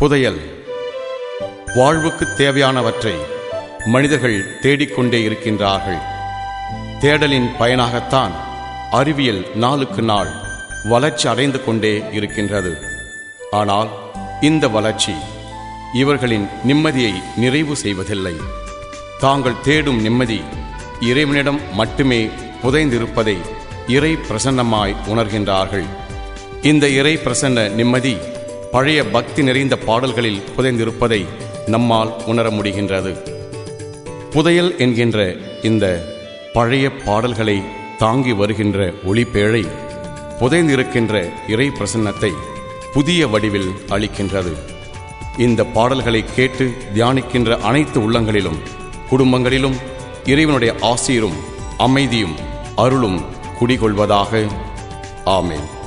புதையல் வாழ்வுக்கு தேவையானவற்றை மனிதர்கள் தேடிக்கொண்டே இருக்கின்றார்கள் தேடலின் பயனாகத்தான் அறிவியல் நாளுக்கு நாள் வளர்ச்சி அடைந்து கொண்டே இருக்கின்றது ஆனால் இந்த வளர்ச்சி இவர்களின் நிம்மதியை நிறைவு செய்வதில்லை தாங்கள் தேடும் நிம்மதி இறைவனிடம் மட்டுமே புதைந்திருப்பதை இறை பிரசன்னமாய் உணர்கின்றார்கள் இந்த இறை பிரசன்ன நிம்மதி பழைய பக்தி நிறைந்த பாடல்களில் புதைந்திருப்பதை நம்மால் உணர முடிகின்றது புதையல் என்கின்ற இந்த பழைய பாடல்களை தாங்கி வருகின்ற ஒளிப்பேழை புதைந்திருக்கின்ற இறை பிரசன்னத்தை புதிய வடிவில் அளிக்கின்றது இந்த பாடல்களை கேட்டு தியானிக்கின்ற அனைத்து உள்ளங்களிலும் குடும்பங்களிலும் இறைவனுடைய ஆசீரும் அமைதியும் அருளும் குடிகொள்வதாக ஆமென்